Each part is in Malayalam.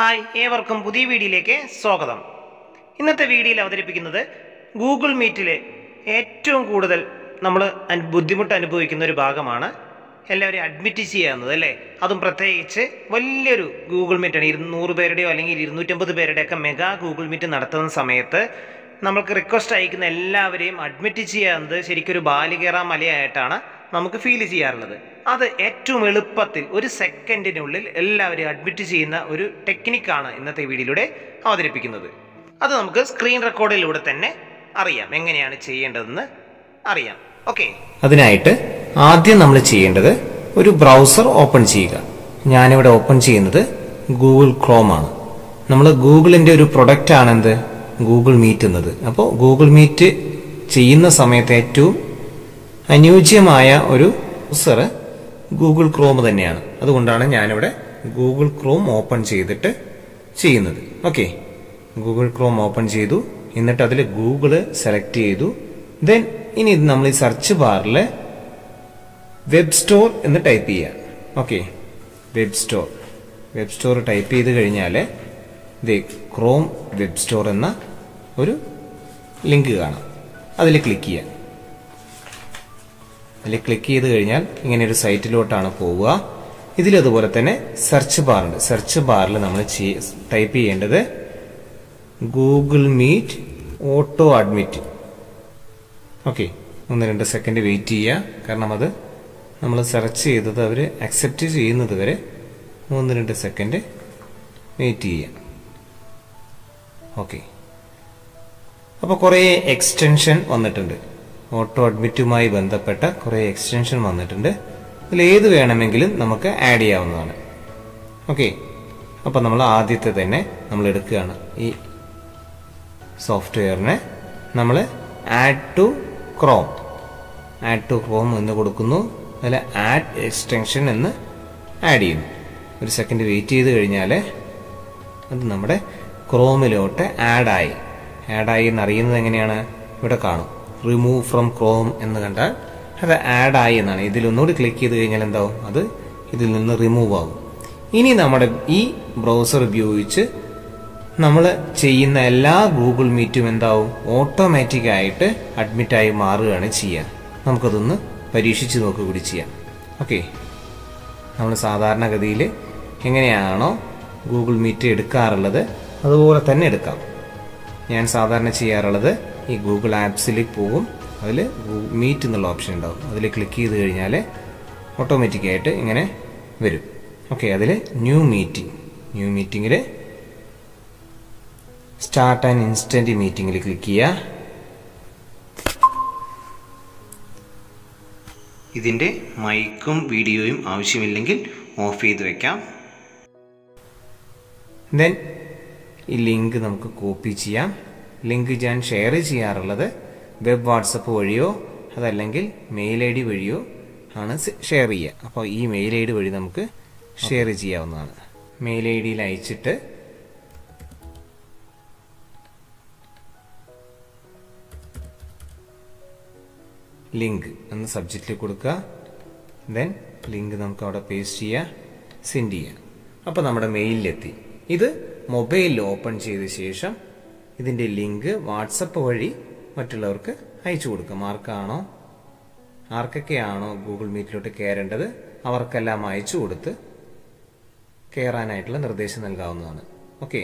ഹായ് ഏവർക്കും പുതിയ വീഡിയോയിലേക്ക് സ്വാഗതം ഇന്നത്തെ വീഡിയോയിൽ അവതരിപ്പിക്കുന്നത് ഗൂഗിൾ മീറ്റിൽ ഏറ്റവും കൂടുതൽ നമ്മൾ ബുദ്ധിമുട്ട് അനുഭവിക്കുന്ന ഒരു ഭാഗമാണ് എല്ലാവരും അഡ്മിറ്റ് ചെയ്യാവുന്നത് അല്ലേ അതും പ്രത്യേകിച്ച് വലിയൊരു ഗൂഗിൾ മീറ്റാണ് ഇരുന്നൂറ് പേരുടെയോ അല്ലെങ്കിൽ ഇരുന്നൂറ്റമ്പത് പേരുടെയൊക്കെ മെഗാ ഗൂഗിൾ മീറ്റ് നടത്തുന്ന സമയത്ത് നമ്മൾക്ക് റിക്വസ്റ്റ് അയക്കുന്ന എല്ലാവരെയും അഡ്മിറ്റ് ചെയ്യാവുന്നത് ശരിക്കും ഒരു ബാലികേറ മലയായിട്ടാണ് നമുക്ക് ഫീൽ ചെയ്യാറുള്ളത് അത് ഏറ്റവും എളുപ്പത്തിൽ ഒരു സെക്കൻഡിനുള്ളിൽ എല്ലാവരെയും അഡ്മിറ്റ് ചെയ്യുന്ന ഒരു ടെക്നിക്കാണ് ഇന്നത്തെ വീഡിയോയിലൂടെ അവതരിപ്പിക്കുന്നത് അത് നമുക്ക് സ്ക്രീൻ റെക്കോർഡിലൂടെ തന്നെ അറിയാം എങ്ങനെയാണ് ചെയ്യേണ്ടതെന്ന് അറിയാം ഓക്കെ അതിനായിട്ട് ആദ്യം നമ്മൾ ചെയ്യേണ്ടത് ഒരു ബ്രൗസർ ഓപ്പൺ ചെയ്യുക ഞാനിവിടെ ഓപ്പൺ ചെയ്യുന്നത് ഗൂഗിൾ ക്രോം ആണ് നമ്മൾ ഗൂഗിളിന്റെ ഒരു പ്രൊഡക്റ്റ് ആണെന്ത് ഗൂഗിൾ മീറ്റ് എന്നത് അപ്പോൾ ഗൂഗിൾ മീറ്റ് ചെയ്യുന്ന സമയത്ത് ഏറ്റവും അനുയോജ്യമായ ഒരു ബ്രൗസർ ഗൂഗിൾ ക്രോം തന്നെയാണ് അതുകൊണ്ടാണ് ഞാനിവിടെ ഗൂഗിൾ ക്രോം ഓപ്പൺ ചെയ്തിട്ട് ചെയ്യുന്നത് ഓക്കെ ഗൂഗിൾ ക്രോം ഓപ്പൺ ചെയ്തു എന്നിട്ട് അതിൽ ഗൂഗിള് സെലക്ട് ചെയ്തു ദെൻ ഇനി ഇത് നമ്മൾ ഈ സെർച്ച് ബാറിൽ വെബ് സ്റ്റോർ എന്ന് ടൈപ്പ് ചെയ്യുക okay web store web store type ചെയ്ത് കഴിഞ്ഞാൽ ഇത് ക്രോം വെബ് സ്റ്റോർ എന്ന ഒരു ലിങ്ക് കാണാം അതിൽ ക്ലിക്ക് ചെയ്യാം അതിൽ ക്ലിക്ക് ചെയ്ത് കഴിഞ്ഞാൽ ഇങ്ങനെ ഒരു സൈറ്റിലോട്ടാണ് പോവുക ഇതിലതുപോലെ തന്നെ സെർച്ച് ബാറുണ്ട് സെർച്ച് ബാറിൽ നമ്മൾ ടൈപ്പ് ചെയ്യേണ്ടത് Google meet auto admit okay ഒന്ന് രണ്ട് സെക്കൻഡ് വെയിറ്റ് ചെയ്യുക കാരണം അത് നമ്മൾ സെർച്ച് ചെയ്തത് അവർ അക്സെപ്റ്റ് ചെയ്യുന്നത് വരെ ഒന്ന് രണ്ട് സെക്കൻഡ് വെയിറ്റ് ചെയ്യുക ഓക്കെ അപ്പോൾ കുറേ എക്സ്റ്റൻഷൻ വന്നിട്ടുണ്ട് ഓട്ടോ അഡ്മിറ്റുമായി ബന്ധപ്പെട്ട കുറേ എക്സ്റ്റൻഷൻ വന്നിട്ടുണ്ട് ഇതിൽ ഏത് വേണമെങ്കിലും നമുക്ക് ആഡ് ചെയ്യാവുന്നതാണ് ഓക്കെ അപ്പോൾ നമ്മൾ ആദ്യത്തെ തന്നെ നമ്മൾ എടുക്കുകയാണ് ഈ സോഫ്റ്റ്വെയറിനെ നമ്മൾ add to Chrome add to Chrome എന്ന് കൊടുക്കുന്നു അതിൽ ആഡ് എക്സ്റ്റൻഷൻ എന്ന് ആഡ് ചെയ്യുന്നു ഒരു സെക്കൻഡ് വെയിറ്റ് ചെയ്ത് കഴിഞ്ഞാൽ അത് നമ്മുടെ ക്രോമിലോട്ട് ആഡായി ആഡായി എന്ന് അറിയുന്നത് എങ്ങനെയാണ് ഇവിടെ കാണും റിമൂവ് ഫ്രം ക്രോം എന്ന് കണ്ടാൽ അത് ആഡായി എന്നാണ് ഇതിലൊന്നുകൂടി ക്ലിക്ക് ചെയ്ത് കഴിഞ്ഞാൽ എന്താവും അത് ഇതിൽ നിന്ന് റിമൂവ് ആകും ഇനി നമ്മുടെ ഈ ബ്രൗസർ ഉപയോഗിച്ച് നമ്മൾ ചെയ്യുന്ന എല്ലാ ഗൂഗിൾ മീറ്റും എന്താവും ഓട്ടോമാറ്റിക് ആയിട്ട് അഡ്മിറ്റായി മാറുകയാണ് ചെയ്യുക നമുക്കതൊന്ന് പരീക്ഷിച്ച് നോക്കുക കൂടി ചെയ്യാം ഓക്കെ നമ്മൾ സാധാരണഗതിയിൽ എങ്ങനെയാണോ ഗൂഗിൾ മീറ്റ് എടുക്കാറുള്ളത് അതുപോലെ തന്നെ എടുക്കാം ഞാൻ സാധാരണ ചെയ്യാറുള്ളത് ഈ ഗൂഗിൾ ആപ്സിൽ പോകും അതിൽ മീറ്റ് എന്നുള്ള ഓപ്ഷൻ ഉണ്ടാവും അതിൽ ക്ലിക്ക് ചെയ്ത് കഴിഞ്ഞാൽ ഓട്ടോമാറ്റിക്കായിട്ട് ഇങ്ങനെ വരും ഓക്കെ അതിൽ ന്യൂ മീറ്റിംഗ് ന്യൂ മീറ്റിങ്ങിൽ സ്റ്റാർട്ട് ആൻഡ് ഇൻസ്റ്റന്റ് മീറ്റിംഗിൽ ക്ലിക്ക് ചെയ്യുക ഇതിൻ്റെ മൈക്കും വീഡിയോയും ആവശ്യമില്ലെങ്കിൽ ഓഫ് ചെയ്ത് വെക്കാം ദെൻ ഈ ലിങ്ക് നമുക്ക് കോപ്പി ചെയ്യാം ലിങ്ക് ഞാൻ ഷെയർ ചെയ്യാറുള്ളത് വെബ് വാട്സപ്പ് വഴിയോ അതല്ലെങ്കിൽ മെയിൽ ഐ ഡി വഴിയോ ആണ് ഷെയർ ചെയ്യുക അപ്പോൾ ഈ മെയിൽ ഐ ഡി വഴി നമുക്ക് ഷെയർ ചെയ്യാവുന്നതാണ് മെയിൽ ഐ ഡിയിൽ അയച്ചിട്ട് ലിങ്ക് എന്ന് സബ്ജക്റ്റിൽ കൊടുക്കുക ദെൻ ലിങ്ക് നമുക്ക് അവിടെ പേസ്റ്റ് ചെയ്യുക സെൻഡ് ചെയ്യുക അപ്പോൾ നമ്മുടെ മെയിലിലെത്തി ഇത് മൊബൈലിൽ ഓപ്പൺ ചെയ്ത ശേഷം ഇതിൻ്റെ ലിങ്ക് വാട്സപ്പ് വഴി മറ്റുള്ളവർക്ക് അയച്ചു കൊടുക്കാം ആർക്കാണോ ആർക്കൊക്കെയാണോ ഗൂഗിൾ മീറ്റിലോട്ട് കയറേണ്ടത് അവർക്കെല്ലാം അയച്ചു കൊടുത്ത് കയറാനായിട്ടുള്ള നിർദ്ദേശം നൽകാവുന്നതാണ് ഓക്കെ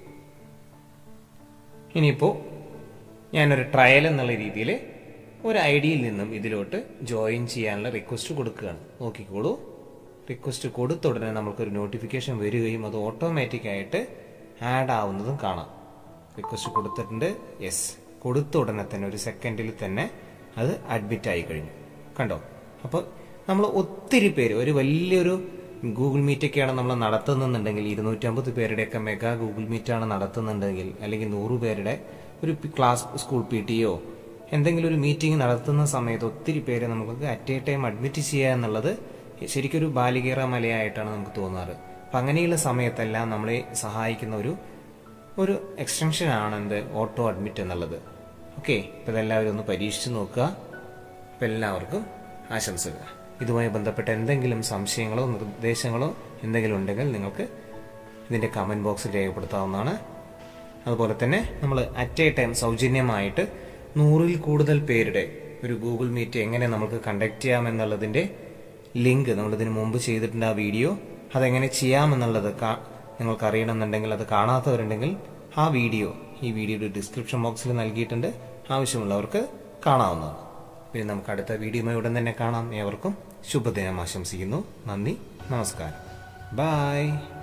ഇനിയിപ്പോൾ ഞാനൊരു ട്രയൽ എന്നുള്ള രീതിയിൽ ഒരു ഐ ഡിയിൽ നിന്നും ഇതിലോട്ട് ജോയിൻ ചെയ്യാനുള്ള റിക്വസ്റ്റ് കൊടുക്കുകയാണ് നോക്കിക്കോളൂ റിക്വസ്റ്റ് കൊടുത്ത ഉടനെ നമുക്കൊരു നോട്ടിഫിക്കേഷൻ വരികയും അത് ഓട്ടോമാറ്റിക് ആയിട്ട് ആഡ് ആവുന്നതും കാണാം റിക്വസ്റ്റ് കൊടുത്തിട്ടുണ്ട് യെസ് കൊടുത്ത ഉടനെ തന്നെ ഒരു സെക്കൻഡിൽ തന്നെ അത് അഡ്മിറ്റ് ആയി കഴിഞ്ഞു കണ്ടോ അപ്പോൾ നമ്മൾ ഒത്തിരി പേര് ഒരു വലിയൊരു ഗൂഗിൾ മീറ്റൊക്കെയാണ് നമ്മൾ നടത്തുന്നുണ്ടെങ്കിൽ ഇരുന്നൂറ്റമ്പത് പേരുടെയൊക്കെ മെഗാ ഗൂഗിൾ മീറ്റാണ് നടത്തുന്നുണ്ടെങ്കിൽ അല്ലെങ്കിൽ നൂറ് പേരുടെ ഒരു ക്ലാസ് സ്കൂൾ പി ടിയോ എന്തെങ്കിലും ഒരു മീറ്റിംഗ് നടത്തുന്ന സമയത്ത് ഒത്തിരി പേരെ നമുക്ക് അറ്റ് എ ടൈം അഡ്മിറ്റ് ചെയ്യുക എന്നുള്ളത് ശരിക്കും ഒരു ബാലികേറ മലയായിട്ടാണ് നമുക്ക് തോന്നാറ് അപ്പം അങ്ങനെയുള്ള സമയത്തെല്ലാം നമ്മളെ സഹായിക്കുന്ന ഒരു ഒരു എക്സ്റ്റൻഷൻ ആണ് എന്ത് ഓട്ടോ അഡ്മിറ്റ് എന്നുള്ളത് ഓക്കെ ഇപ്പം ഇതെല്ലാവരും ഒന്ന് പരീക്ഷിച്ച് നോക്കുക അപ്പം എല്ലാവർക്കും ആശംസകൾ ഇതുമായി ബന്ധപ്പെട്ട എന്തെങ്കിലും സംശയങ്ങളോ നിർദ്ദേശങ്ങളോ എന്തെങ്കിലും ഉണ്ടെങ്കിൽ നിങ്ങൾക്ക് ഇതിൻ്റെ കമൻറ്റ് ബോക്സിൽ രേഖപ്പെടുത്താവുന്നതാണ് അതുപോലെ തന്നെ നമ്മൾ അറ്റ് എ ടൈം സൗജന്യമായിട്ട് നൂറിൽ കൂടുതൽ പേരുടെ ഒരു ഗൂഗിൾ മീറ്റ് എങ്ങനെ നമുക്ക് കണ്ടക്ട് ചെയ്യാമെന്നുള്ളതിൻ്റെ ലിങ്ക് നമ്മളിതിന് മുമ്പ് ചെയ്തിട്ടുണ്ട് ആ വീഡിയോ അതെങ്ങനെ ചെയ്യാമെന്നുള്ളത് കാ- നിങ്ങൾക്ക് അറിയണമെന്നുണ്ടെങ്കിൽ അത് കാണാത്തവരുണ്ടെങ്കിൽ ആ വീഡിയോ ഈ വീഡിയോയുടെ ഡിസ്ക്രിപ്ഷൻ ബോക്സിൽ നൽകിയിട്ടുണ്ട് ആവശ്യമുള്ളവർക്ക് കാണാവുന്നതാണ് പിന്നെ നമുക്ക് അടുത്ത വീഡിയോയുമായി ഉടൻ തന്നെ കാണാം ഏവർക്കും ശുഭദിനം ആശംസിക്കുന്നു നന്ദി നമസ്കാരം ബൈ